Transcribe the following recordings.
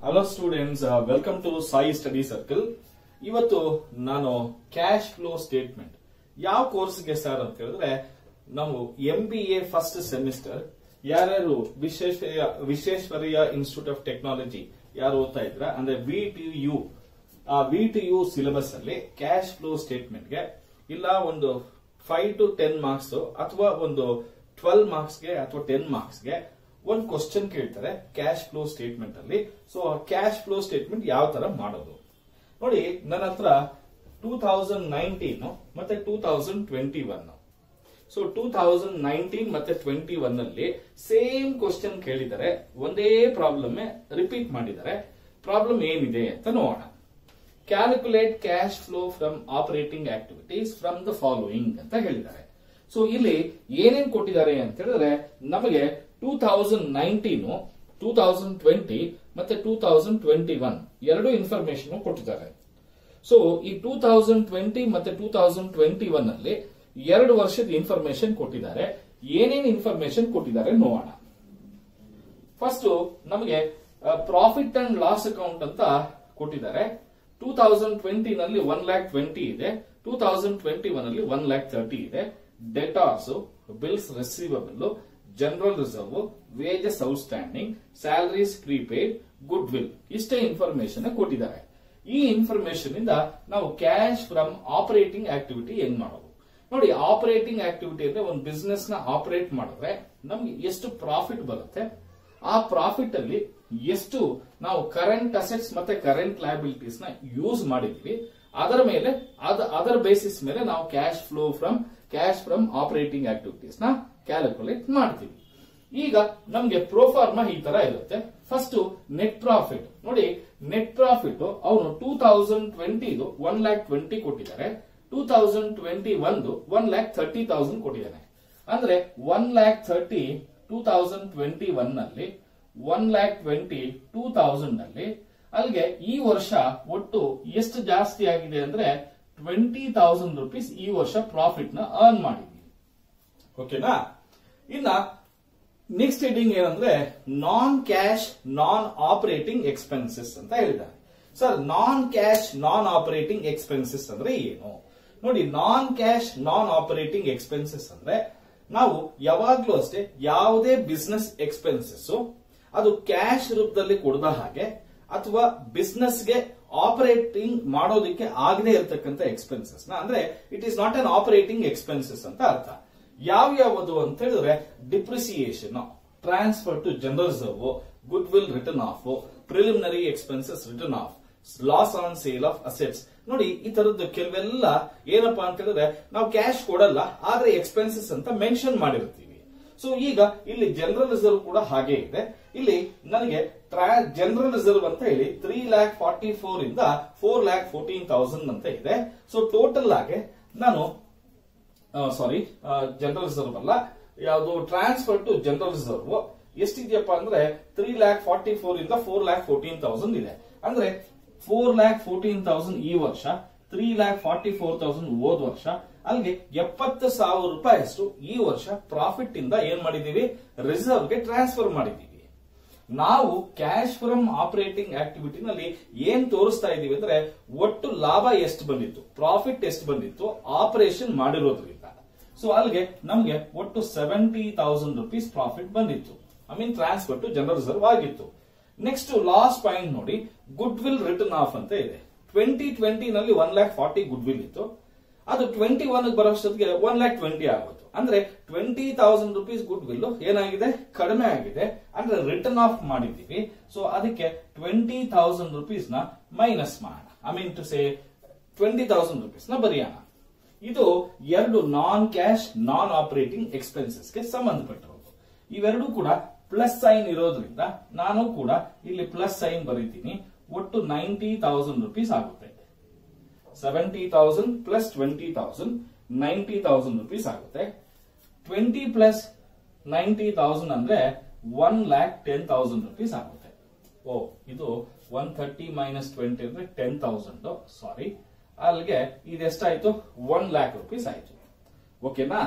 hello students welcome to Sai study circle ಇವತ್ತು ನಾನು cash flow statement ಯಾವ ಕೋರ್ಸ್ಗೆ ಸರ್ ಅಂತ ಹೇಳಿದ್ರೆ ನಾವು M B A first semester ಯಾರ್ಯಾರು Visvesvaraya Visvesvaraya institute of technology ಯಾರು ಓದ್ತಾ ಇದ್ರ ಅಂದ್ರೆ ವಿ ಟಿ ಯು ಆ ವಿ ಟಿ ಯು ಸಿಲೆಬಸ್ ಅಲ್ಲಿ ಕ್ಯಾಶ್ ಫ್ಲೋ ಸ್ಟೇಟ್ಮೆಂಟ್ಗೆ ಇಲ್ಲ ಒಂದು ಫೈವ್ ಟು ಟೆನ್ ಮಾರ್ಕ್ಸ್ ಅಥವಾ ಒಂದು ಟ್ವೆಲ್ ಮಾರ್ಕ್ಸ್ಗೆ ಅಥವಾ ಟೆನ್ ಮಾರ್ಕ್ಸ್ಗೆ ಒಂದು ಕ್ವಶನ್ ಕೇಳ್ತಾರೆ ಕ್ಯಾಶ್ ಫ್ಲೋ ಸ್ಟೇಟ್ಮೆಂಟ್ ಅಲ್ಲಿ ಸೊ ಕ್ಯಾಶ್ ಫ್ಲೋ ಸ್ಟೇಟ್ಮೆಂಟ್ ಯಾವ ತರ ಮಾಡೋದು ನೋಡಿ ನನ್ನ ಹತ್ರ ಟೂ ತೌಸಂಡ್ ನೈನ್ಟೀನ್ ಮತ್ತೆ two thousand twenty one so two thousand nineteen ಮತ್ತೆ ಟ್ವೆಂಟಿ ಒನ್ ಅಲ್ಲಿ ಸೇಮ್ ಕ್ವಶನ್ ಕೇಳಿದ್ದಾರೆ ಒಂದೇ ಪ್ರಾಬ್ಲಮ್ ರಿಪೀಟ್ ಮಾಡಿದ್ದಾರೆ ಪ್ರಾಬ್ಲಮ್ ಏನಿದೆ ಅಂತ ನೋಡೋಣ calculate cash flow from operating activities from the following ಅಂತ ಹೇಳಿದ್ದಾರೆ ಸೊ ಇಲ್ಲಿ ಏನೇನ್ ಕೊಟ್ಟಿದ್ದಾರೆ ಅಂತ ಹೇಳಿದ್ರೆ ನಮಗೆ two thousand nineteen two thousand twenty ಮತ್ತೆ ಟೂ ತೌಸಂಡ್ ಟ್ವೆಂಟಿ ಒನ್ ಎರಡು ಇನ್ಫಾರ್ಮೇಶನ್ ಕೊಟ್ಟಿದ್ದಾರೆ ಸೊ ಈ ಟೂ ತೌಸಂಡ್ ಟ್ವೆಂಟಿ ಮತ್ತೆ ಟೂ ತೌಸಂಡ್ ಟ್ವೆಂಟಿ ಒನ್ ಅಲ್ಲಿ ಎರಡು ವರ್ಷದ ಇನ್ಫಾರ್ಮೇಶನ್ ಕೊಟ್ಟಿದ್ದಾರೆ ಏನೇನ್ ಇನ್ಫಾರ್ಮೇಶನ್ ಕೊಟ್ಟಿದ್ದಾರೆ ನೋಡೋಣ ಫಸ್ಟ್ ನಮಗೆ ಪ್ರಾಫಿಟ್ ಅಂಡ್ ಲಾಸ್ ಅಕೌಂಟ್ ಅಂತ ಕೊಟ್ಟಿದ್ದಾರೆ ಟೂ ತೌಸಂಡ್ ಟ್ವೆಂಟಿ ನಲ್ಲಿ ಒನ್ ಲ್ಯಾಕ್ ಟ್ವೆಂಟಿ ಇದೆ ಟೂ ತೌಸಂಡ್ ಟ್ವೆಂಟಿ ಒನ್ ಅಲ್ಲಿ ಒನ್ ಲ್ಯಾಕ್ ತರ್ಟಿ ಇದೆ debtors bills receivable general reserve wages outstanding salaries prepaid goodwill ಇಷ್ಟೇ ಇನ್ಫಾರ್ಮೇಶನ್ ಕೊಟ್ಟಿದ್ದಾರೆ ಈ ಇನ್ಫಾರ್ಮೇಶನ್ ಇಂದ ನಾವು ಕ್ಯಾಶ್ ಫ್ರಮ್ ಆಪರೇಟಿಂಗ್ ಆಕ್ಟಿವಿಟಿ ಹೆಂಗ್ ಮಾಡೋದು ನೋಡಿ ಆಪರೇಟಿಂಗ್ ಆಕ್ಟಿವಿಟಿ ಅಂದ್ರೆ ಒಂದು ಬಿಸ್ನೆಸ್ ನ ಆಪರೇಟ್ ಮಾಡಿದ್ರೆ ನಮ್ಗೆ ಎಷ್ಟು ಪ್ರಾಫಿಟ್ ಬರುತ್ತೆ ಆ ಪ್ರಾಫಿಟ್ ಅಲ್ಲಿ ಎಷ್ಟು ನಾವು ಕರೆಂಟ್ ಅಸೆಟ್ಸ್ ಮತ್ತೆ ಕರೆಂಟ್ ಲಯಬಿಲಿಟೀಸ್ ನ ಯೂಸ್ ಮಾಡಿದ್ವಿ ಅದರ ಮೇಲೆ ಅದರ ಬೇಸಿಸ್ ಮೇಲೆ ನಾವು cash flow from cash from operating activities ನ ಕ್ಯಾಲ್ಕುಲೇಟ್ ಮಾಡ್ತೀವಿ ಈಗ ನಮ್ಗೆ ಪ್ರೋಫಾರ್ಮಾ ಈ ತರ ಇರುತ್ತೆ ಫಸ್ಟ್ ನೆಟ್ ಪ್ರಾಫಿಟ್ ನೋಡಿ ನೆಟ್ ಪ್ರಾಫಿಟ್ ಅವನು ಟೂ ತೌಸಂಡ್ ಟ್ವೆಂಟಿದು ಒನ್ ಲ್ಯಾಕ್ ಟ್ವೆಂಟಿ ಕೊಟ್ಟಿದ್ದಾರೆ ಟೂ ತೌಸಂಡ್ ಟ್ವೆಂಟಿ ಒಂದು ಒನ್ ಲ್ಯಾಕ್ ಥರ್ಟಿ ತೌಸಂಡ್ ಕೊಟ್ಟಿದ್ದಾನೆ ಅಂದ್ರೆ one lakh thirty two thousand twenty one ನಲ್ಲಿ one lakh twenty two thousand ನಲ್ಲಿ ಅಲ್ಲಿಗೆ ಈ ವರ್ಷ ಒಟ್ಟು ಎಷ್ಟು ಜಾಸ್ತಿ ಆಗಿದೆ ಅಂದ್ರೆ ಟ್ವೆಂಟಿ ತೌಸಂಡ್ ರುಪೀಸ್ ಈ ವರ್ಷ ಪ್ರಾಫಿಟ್ ನ ಅರ್ನ್ ಮಾಡಿದ್ವಿ ಓಕೆನಾ ಇನ್ನ ನೆಕ್ಸ್ಟ್ ಹೆಡಿಂಗ್ ಏನಂದ್ರೆ non cash non operating expenses ಅಂತ ಹೇಳಿದ್ದಾರೆ sir non cash non operating expenses ಅಂದ್ರೆ ಏನು ನೋಡಿ non cash non operating expenses ಅಂದ್ರೆ ನಾವು ಯಾವಾಗ್ಲೂ ಅಷ್ಟೇ ಯಾವುದೇ ಬಿಸ್ನೆಸ್ ಎಕ್ಸ್ಪೆನ್ಸಸ್ ಅದು ಕ್ಯಾಶ್ ರೂಪದಲ್ಲಿ ಕೊಡದ ಹಾಗೆ ಅಥವಾ ಬಿಸ್ನೆಸ್ಗೆ ಆಪರೇಟಿಂಗ್ ಮಾಡೋದಕ್ಕೆ ಆಗದೆ ಇರತಕ್ಕಂತ ಎಕ್ಸ್ಪೆನ್ಸಸ್ ನ ಅಂದ್ರೆ it is not an operating expenses ಅಂತ ಅರ್ಥ ಯಾವ ಯಾವುದು ಅಂತ ಹೇಳಿದ್ರೆ depreciation transfer to general reserve goodwill written off preliminary expenses written off loss on sale of assets ನೋಡಿ ಈ ತರದ್ದು ಕೆಲವೆಲ್ಲ ಏನಪ್ಪಾ ಅಂತ ಹೇಳಿದ್ರೆ ನಾವು ಕ್ಯಾಶ್ ಕೊಡಲ್ಲ ಆದ್ರೆ ಎಕ್ಸ್ಪೆನ್ಸಸ್ ಅಂತ ಮೆನ್ಷನ್ ಮಾಡಿರ್ತೀವಿ ಸೊ ಈಗ ಇಲ್ಲಿ ಜನರಲ್ ರಿಸರ್ವ್ ಕೂಡ ಹಾಗೆ ಇದೆ ಇಲ್ಲಿ ನನಗೆ ಜನರಲ್ ರಿಸರ್ವ್ ಅಂತ ಹೇಳಿ ತ್ರೀ ಲ್ಯಾಕ್ ಫಾರ್ಟಿ ಫೋರ್ ಇಂದ ಫೋರ್ ಲ್ಯಾಕ್ ಫೋರ್ಟೀನ್ ತೌಸಂಡ್ ಅಂತ ಇದೆ ಸೊ ಟೋಟಲ್ ಆಗಿ ನಾನು ಸಾರಿ ಜನರಲ್ ರಿಸರ್ವ್ ಅಲ್ಲ ಯಾವುದು ಟ್ರಾನ್ಸ್ಫರ್ ಟು ಜನರಲ್ ರಿಸರ್ವ್ ಎಷ್ಟಿದೆಯಪ್ಪ ಅಂದ್ರೆ ತ್ರೀ ಲ್ಯಾಕ್ ಫಾರ್ಟಿ ಫೋರ್ ಇಂದ ಫೋರ್ ಲ್ಯಾಕ್ ಫೋರ್ಟೀನ್ ತೌಸಂಡ್ ಇದೆ ಅಂದ್ರೆ ಫೋರ್ ಲ್ಯಾಕ್ ಫೋರ್ಟೀನ್ ತೌಸಂಡ್ ಈ ವರ್ಷ three lakh forty four thousand ಹೋದ್ ವರ್ಷ ಅಲ್ಲಿಗೆ ಎಪ್ಪತ್ತು ಸಾವಿರ ರೂಪಾಯಿ ಅಷ್ಟು ಈ ವರ್ಷ ಪ್ರಾಫಿಟ್ ಇಂದ ಏನ್ ಮಾಡಿದೀವಿ ರಿಸರ್ವ್ ಗೆ ಟ್ರಾನ್ಸ್ಫರ್ ಮಾಡಿದೀವಿ ನಾವು ಕ್ಯಾಶ್ ಫ್ರಮ್ ಆಪರೇಟಿಂಗ್ ಆಕ್ಟಿವಿಟಿನಲ್ಲಿ ಏನ್ ತೋರಿಸ್ತಾ ಇದೀವಿ ಅಂದ್ರೆ ಒಟ್ಟು ಲಾಭ ಎಷ್ಟು ಬಂದಿತ್ತು ಪ್ರಾಫಿಟ್ ಎಷ್ಟು ಬಂದಿತ್ತು ಆಪರೇಷನ್ ಮಾಡಿರೋದ್ರಿಂದ ಸೊ ಅಲ್ಲಿಗೆ ನಮ್ಗೆ ಒಟ್ಟು ಸೆವೆಂಟಿ ತೌಸಂಡ್ ರುಪೀಸ್ ಪ್ರಾಫಿಟ್ ಬಂದಿತ್ತು I mean transfer to general reserve ಆಗಿತ್ತು ನೆಕ್ಸ್ಟ್ ಲಾಸ್ಟ್ ಪಾಯಿಂಟ್ ನೋಡಿ ಗುಡ್ ವಿಲ್ ರಿಟರ್ನ್ ಆಫ್ ಅಂತ ಇದೆ ಟ್ವೆಂಟಿ ಟ್ವೆಂಟಿ ನಲ್ಲಿ one lakh forty goodwill ಇತ್ತು ಅದು ಟ್ವೆಂಟಿ ಒನ್ ಬರೋಷ್ಟೊತ್ತಿಗೆ ಒನ್ ಲ್ಯಾಕ್ ಟ್ವೆಂಟಿ ಆಗೋದು ಅಂದ್ರೆ twenty thousand rupees goodwill ಏನಾಗಿದೆ ಕಡಿಮೆ ಆಗಿದೆ ಅಂದ್ರೆ ರಿಟರ್ನ್ ಆಫ್ ಮಾಡಿದೀವಿ ಸೊ ಅದಕ್ಕೆ ಟ್ವೆಂಟಿ ತೌಸಂಡ್ ರುಪೀಸ್ ನ ಮೈನಸ್ ಮಾಡೋಣ I mean to say twenty thousand rupees ನ ಬರೆಯೋಣ ಇದು ಎರಡು non cash non operating expenses ಗೆ ಸಂಬಂಧಪಟ್ಟಿರೋದು ಇವೆರಡೂ ಕೂಡ ಪ್ಲಸ್ ಸೈನ್ ಇರೋದ್ರಿಂದ ನಾನು ಕೂಡ ಇಲ್ಲಿ ಪ್ಲಸ್ ಸೈನ್ ಬರೀತೀನಿ ಒಟ್ಟು ನೈಂಟಿ ತೌಸಂಡ್ ರುಪೀಸ್ ಆಗುತ್ತೆ seventy thousand plus twenty thousand ninety thousand rupees ಆಗುತ್ತೆ ಟ್ವೆಂಟಿ ಪ್ಲಸ್ ನೈಂಟಿ ತೌಸಂಡ್ ಅಂದ್ರೆ one lakh ten thousand rupees ಆಗುತ್ತೆ ಓ ಇದು ಒನ್ ಥರ್ಟಿ ಮೈನಸ್ ಟ್ವೆಂಟಿ ಅಂದ್ರೆ ಟೆನ್ ತೌಸಂಡ್ ಸಾರಿ ಅಲ್ಲಿಗೆ ಇದೆಷ್ಟಾಯ್ತು ಒನ್ ಲ್ಯಾಕ್ ರುಪೀಸ್ ಆಯ್ತು ಓಕೆನಾ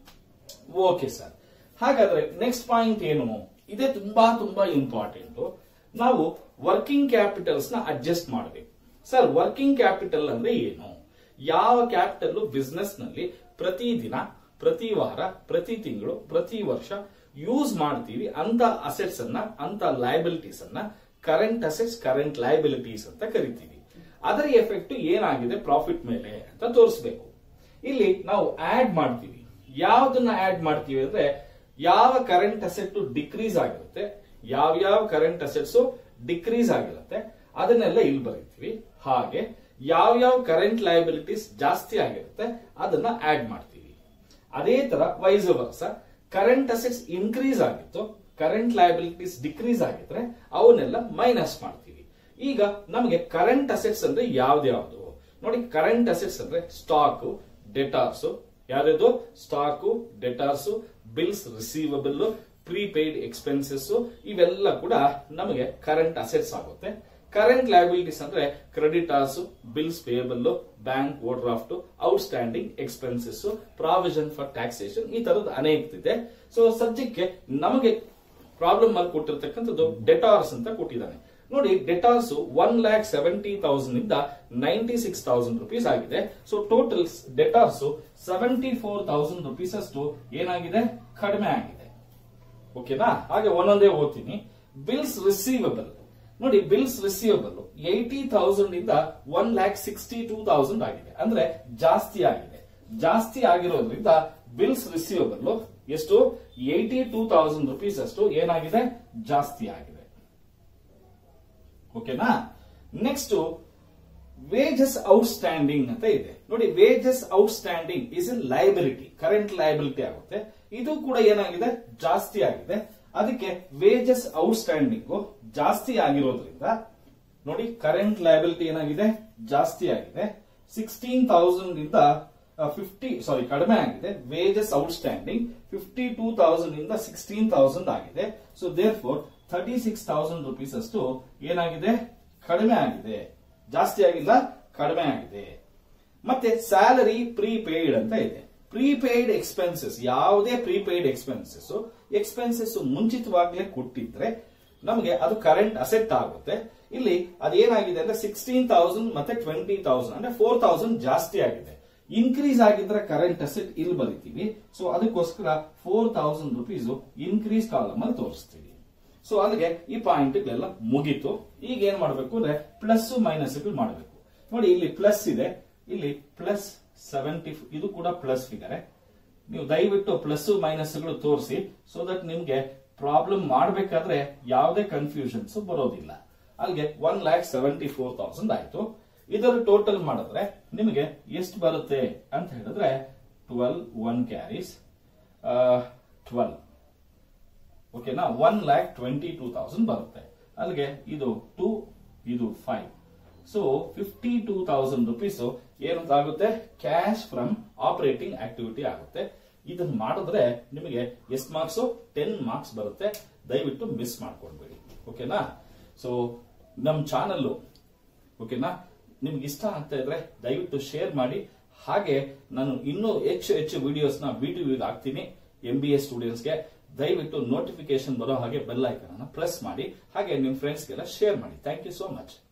ಓಕೆ ಸರ್ ಹಾಗಾದ್ರೆ ನೆಕ್ಸ್ಟ್ ಪಾಯಿಂಟ್ ಏನು ಇದೇ ತುಂಬಾ ತುಂಬಾ ಇಂಪಾರ್ಟೆಂಟ್ ನಾವು ವರ್ಕಿಂಗ್ ಕ್ಯಾಪಿಟಲ್ಸ್ ನ ಅಡ್ಜಸ್ಟ್ ಮಾಡಬೇಕು ಸರ್ ವರ್ಕಿಂಗ್ ಕ್ಯಾಪಿಟಲ್ ಅಂದ್ರೆ ಏನು ಯಾವ ಕ್ಯಾಪಿಟಲ್ ಬಿಸ್ನೆಸ್ ನಲ್ಲಿ ಪ್ರತಿದಿನ ಪ್ರತಿ ವಾರ ಪ್ರತಿ ತಿಂಗಳು ಪ್ರತಿ ವರ್ಷ ಯೂಸ್ ಮಾಡ್ತೀವಿ ಅಂತ ಅಸೆಟ್ಸ್ ಅನ್ನ ಅಂತ ಲಯಬಿಲಿಟೀಸ್ ಅನ್ನ ಕರೆಂಟ್ ಅಸೆಟ್ಸ್ ಕರೆಂಟ್ ಲಯಬಿಲಿಟೀಸ್ ಅಂತ ಕರಿತೀವಿ ಅದರ ಎಫೆಕ್ಟ್ ಏನಾಗಿದೆ ಪ್ರಾಫಿಟ್ ಮೇಲೆ ಅಂತ ತೋರಿಸಬೇಕು ಇಲ್ಲಿ ನಾವು ಆಡ್ ಮಾಡ್ತೀವಿ ಯಾವ್ದನ್ನ ಆಡ್ ಮಾಡ್ತೀವಿ ಅಂದ್ರೆ ಯಾವ ಕರೆಂಟ್ ಅಸೆಟ್ ಡಿಕ್ರೀಸ್ ಆಗಿರುತ್ತೆ ಯಾವ ಯಾವ ಕರೆಂಟ್ ಅಸೆಟ್ಸ್ ಡಿಕ್ರೀಸ್ ಆಗಿರುತ್ತೆ ಅದನ್ನೆಲ್ಲ ಇಲ್ಲಿ ಬರೀತೀವಿ ಹಾಗೆ ಯಾವ ಯಾವ ಕರೆಂಟ್ ಲಯಬಿಲಿಟೀಸ್ ಜಾಸ್ತಿ ಆಗಿರುತ್ತೆ ಅದನ್ನ ಆಡ್ ಮಾಡ್ತೀವಿ ಅದೇ ತರ vice versa current assets increase ಆಗಿತ್ತು ಕರೆಂಟ್ ಲಯಬಿಲಿಟೀಸ್ ಡಿಕ್ರೀಸ್ ಆಗಿದ್ರೆ ಅವನ್ನೆಲ್ಲ ಮೈನಸ್ ಮಾಡ್ತೀವಿ ಈಗ ನಮಗೆ ಕರೆಂಟ್ ಅಸೆಟ್ಸ್ ಅಂದ್ರೆ ಯಾವ್ದ್ಯಾವ್ದು ನೋಡಿ ಕರೆಂಟ್ ಅಸೆಟ್ಸ್ ಅಂದ್ರೆ ಸ್ಟಾಕ್ ಡೆಟಾರ್ಸ್ ಯಾವ್ದು stock debtors bills receivable prepaid expenses ಇವೆಲ್ಲ ಕೂಡ ನಮಗೆ ಕರೆಂಟ್ ಅಸೆಟ್ಸ್ ಆಗುತ್ತೆ ಕರೆಂಟ್ ಲಯಬಿಲಿಟೀಸ್ ಅಂದ್ರೆ creditors bills payable bank overdraft outstanding expenses provision for taxation ಈ ತರದ ಅನೇಕ ಇದೆ ಸೊ ಸದ್ಯಕ್ಕೆ ನಮಗೆ ಪ್ರಾಬ್ಲಮ್ ಅಲ್ಲಿ ಕೊಟ್ಟಿರ್ತಕ್ಕಂಥದ್ದು ಡೆಟಾರ್ಸ್ ಅಂತ ಕೊಟ್ಟಿದ್ದಾನೆ ನೋಡಿ debtors one lakh seventy thousand ಇಂದ ನೈಂಟಿ ಸಿಕ್ಸ್ ತೌಸಂಡ್ ರುಪೀಸ್ ಆಗಿದೆ so total debtors seventy four thousand rupees ಅಷ್ಟು ಏನಾಗಿದೆ ಕಡಿಮೆ ಆಗಿದೆ ಓಕೆನಾ ಹಾಗೆ ಒಂದೊಂದೇ ಓದ್ತೀನಿ ಬಿಲ್ಸ್ ರಿಸೀವಬಲ್ ನೋಡಿ ಬಿಲ್ಸ್ ರಿಸೀವಬಲ್ ಏಯ್ಟಿ ತೌಸಂಡ್ ಇಂದ one lakh sixty two thousand ಆಗಿದೆ ಅಂದ್ರೆ ಜಾಸ್ತಿ ಆಗಿದೆ ಜಾಸ್ತಿ ಆಗಿರೋದ್ರಿಂದ ಬಿಲ್ಸ್ ರಿಸೀವಬಲ್ ಎಷ್ಟು ಏಯ್ಟಿ ಟೂ ತೌಸಂಡ್ ರುಪೀಸ್ ಅಷ್ಟು ಏನಾಗಿದೆ ಜಾಸ್ತಿ ಆಗಿದೆ ಓಕೆನಾ ನೆಕ್ಸ್ಟ್ ವೇಜಸ್ ಔಟ್ಸ್ಟ್ಯಾಂಡಿಂಗ್ ಅಂತ ಇದೆ ನೋಡಿ wages outstanding is in liability current liability ಆಗುತ್ತೆ ಇದು ಕೂಡ ಏನಾಗಿದೆ ಜಾಸ್ತಿ ಆಗಿದೆ ಅದಕ್ಕೆ ವೇಜಸ್ ಔಟ್ಸ್ಟ್ಯಾಂಡಿಂಗ್ ಜಾಸ್ತಿ ಆಗಿರೋದ್ರಿಂದ ನೋಡಿ ಕರೆಂಟ್ ಲಯಬಿಲಿಟಿ ಏನಾಗಿದೆ ಜಾಸ್ತಿ ಆಗಿದೆ ಸಿಕ್ಸ್ಟೀನ್ ತೌಸಂಡ್ ಇಂದ ಫಿಫ್ಟಿ ಸಾರಿ ಕಡಿಮೆ ಆಗಿದೆ wages outstanding fifty two thousand ಇಂದ ಸಿಕ್ಸ್ಟೀನ್ ತೌಸಂಡ್ ಆಗಿದೆ so there four thirty six thousand rupees ಅಷ್ಟು ಏನಾಗಿದೆ ಕಡಿಮೆ ಆಗಿದೆ ಜಾಸ್ತಿ ಆಗಿಲ್ಲ ಕಡಿಮೆ ಆಗಿದೆ ಮತ್ತೆ ಸ್ಯಾಲರಿ ಪ್ರೀಪೇಯ್ಡ್ ಅಂತ ಇದೆ ಪ್ರೀಪೇಯ್ಡ್ ಎಕ್ಸ್ಪೆನ್ಸಸ್ ಯಾವುದೇ ಪ್ರೀಪೇಯ್ಡ್ ಎಕ್ಸ್ಪೆನ್ಸಸ್ ಎಕ್ಸ್ಪೆನ್ಸಸ್ ಮುಂಚಿತವಾಗ್ಲೇ ಕೊಟ್ಟಿದ್ರೆ ನಮಗೆ ಅದು ಕರೆಂಟ್ ಅಸೆಟ್ ಆಗುತ್ತೆ ಇಲ್ಲಿ ಅದೇನಾಗಿದೆ ಅಂದ್ರೆ ಸಿಕ್ಸ್ಟೀನ್ ತೌಸಂಡ್ ಮತ್ತೆ ಟ್ವೆಂಟಿ ತೌಸಂಡ್ ಅಂದ್ರೆ ಫೋರ್ ತೌಸಂಡ್ ಜಾಸ್ತಿ ಆಗಿದೆ ಇನ್ಕ್ರೀಸ್ ಆಗಿದ್ರೆ ಕರೆಂಟ್ ಅಸೆಟ್ ಇಲ್ಲಿ ಬರಿತೀವಿ ಸೊ ಅದಕ್ಕೋಸ್ಕರ four thousand rupees increase column ಅಲ್ಲಿ ತೋರಿಸ್ತೀವಿ ಸೊ ಅಲ್ಲಿಗೆ ಈ ಪಾಯಿಂಟ್ಗಳೆಲ್ಲ ಮುಗೀತು ಈಗ ಏನ್ ಮಾಡಬೇಕು ಅಂದ್ರೆ ಪ್ಲಸ್ ಮೈನಸ್ ಮಾಡಬೇಕು ನೋಡಿ ಇಲ್ಲಿ ಪ್ಲಸ್ ಇದೆ ಇಲ್ಲಿ ಪ್ಲಸ್ ಸೆವೆಂಟಿ ಇದು ಕೂಡ ಪ್ಲಸ್ ಫಿಗರೆ ನೀವು ದಯವಿಟ್ಟು ಪ್ಲಸ್ ಮೈನಸ್ ಗಳು ತೋರಿಸಿ ಸೊ ದಟ್ ನಿಮ್ಗೆ ಪ್ರಾಬ್ಲಮ್ ಮಾಡಬೇಕಾದ್ರೆ ಯಾವುದೇ ಕನ್ಫ್ಯೂಷನ್ಸ್ ಬರೋದಿಲ್ಲ ಅಲ್ಲಿಗೆ one lakh seventy four thousand ಆಯ್ತು ಇದರ ಟೋಟಲ್ ಮಾಡಿದ್ರೆ ನಿಮಗೆ ಎಷ್ಟು ಬರುತ್ತೆ ಅಂತ ಹೇಳಿದ್ರೆ ಟ್ವೆಲ್ ಒನ್ ಕ್ಯಾರೀಸ್ ಟ್ವೆಲ್ ಓಕೆನಾ one lakh twenty two thousand ಬರುತ್ತೆ ಅಲ್ಲಿಗೆ ಇದು ಟೂ ಇದು five so fifty two thousand rupees ಏನಂತ ಆಗುತ್ತೆ ಕ್ಯಾಶ್ ಫ್ರಮ್ ಆಪರೇಟಿಂಗ್ ಆಕ್ಟಿವಿಟಿ ಆಗುತ್ತೆ ಇದನ್ನ ಮಾಡಿದ್ರೆ ನಿಮಗೆ ಎಷ್ಟು ಮಾರ್ಕ್ಸ್ ಟೆನ್ ಮಾರ್ಕ್ಸ್ ಬರುತ್ತೆ ದಯವಿಟ್ಟು ಮಿಸ್ ಮಾಡ್ಕೊಳ್ಬೇಡಿ ಓಕೆನಾ ಸೊ ನಮ್ ಚಾನಲ್ ಓಕೆನಾ ನಿಮ್ಗೆ ಇಷ್ಟ ಆಗ್ತಾ ಇದ್ರೆ ದಯವಿಟ್ಟು ಶೇರ್ ಮಾಡಿ ಹಾಗೆ ನಾನು ಇನ್ನೂ ಹೆಚ್ಚು ಹೆಚ್ಚು ವಿಡಿಯೋಸ್ ನ ಬಿ ಟಿ ಹಾಕ್ತೀನಿ ಎಂ ಬಿ ಎಸ್ ಸ್ಟೂಡೆಂಟ್ಸ್ಗೆ ದಯವಿಟ್ಟು ನೋಟಿಫಿಕೇಶನ್ ಬರೋ ಹಾಗೆ ಬೆಲ್ ಐಕನ್ ಪ್ರೆಸ್ ಮಾಡಿ ಹಾಗೆ ನಿಮ್ ಫ್ರೆಂಡ್ಸ್ಗೆಲ್ಲ ಶೇರ್ ಮಾಡಿ ಥ್ಯಾಂಕ್ ಯು ಸೋ ಮಚ್